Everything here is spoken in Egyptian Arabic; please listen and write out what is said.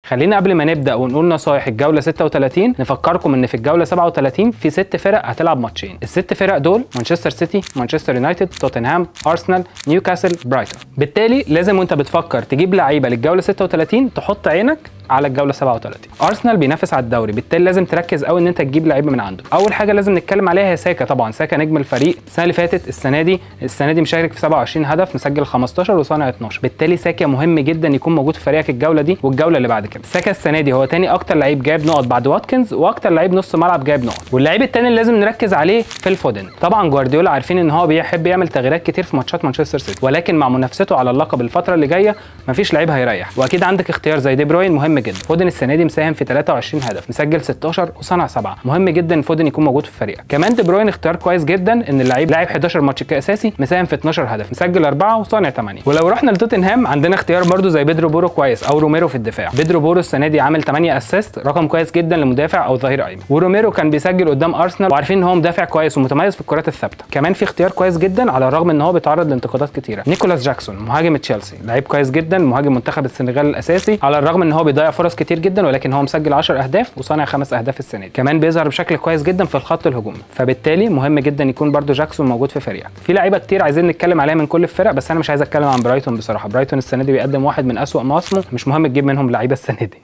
خلينا قبل ما نبدا ونقول نصايح الجوله 36 نفكركم ان في الجوله 37 في ست فرق هتلعب ماتشين الست فرق دول مانشستر سيتي مانشستر يونايتد توتنهام ارسنال نيوكاسل برايتون بالتالي لازم وانت بتفكر تجيب لعيبه للجوله 36 تحط عينك على الجوله 37 ارسنال بينافس على الدوري بالتالي لازم تركز قوي ان انت تجيب لعيبه من عنده اول حاجه لازم نتكلم عليها هي ساكا طبعا ساكا نجم الفريق السنه اللي فاتت السنه دي السنه دي مشارك في 27 هدف مسجل 15 وصانع 12 بالتالي ساكا مهم جدا يكون موجود في فريقك الجوله دي والجوله اللي بعد كده ساكا السنه دي هو تاني اكتر لعيب جايب نقط بعد واتكنز واكتر لعيب نص ملعب جايب نقط واللعيب التاني اللي لازم نركز عليه في الفودن طبعا جوارديولا عارفين ان هو بيحب يعمل تغييرات كتير في ماتشات مانشستر سيتي ولكن مع منافسته على اللقب الفتره اللي جايه مفيش لعيب هيريح واكيد عندك اختيار زي دي بروين مهم جدا فودن السنه دي مساهم في 23 هدف مسجل 16 وصنع 7 مهم جدا فودن يكون موجود في فريقك كمان دي بروين اختيار كويس جدا ان اللعيب لاعب 11 ماتش كاساسي مساهم في 12 هدف مسجل 4 وصانع 8 ولو رحنا لتوتنهام عندنا اختيار برده زي بيدرو بورو كويس او روميرو في الدفاع بيدرو بورو السنه دي عامل 8 اسيست رقم كويس جدا لمدافع او ظهير ايمن وروميرو كان بيسجل قدام ارسنال وعارفين ان هو مدافع كويس ومتميز في الكرات الثابته كمان في اختيار كويس جدا على الرغم ان هو بيتعرض لانتقادات كتيره نيكولاس جاكسون مهاجم تشيلسي لعيب كويس جدا مهاجم منتخب السنغال الاساسي على الرغم ان هو بيضيع فرص كتير جدا ولكن هو مسجل 10 اهداف وصانع خمس اهداف السنه دي كمان بيظهر بشكل كويس جدا في الخط الهجومي فبالتالي مهم جدا يكون برده جاكسون موجود في فريقك في لعيبه كتير عايزين نتكلم عليها من كل الفرق بس انا مش عايز اتكلم عن برايتون بصراحه برايتون السنه دي بيقدم واحد من اسوأ مواسمه مش مهم تجيب منهم لعيبه السنه دي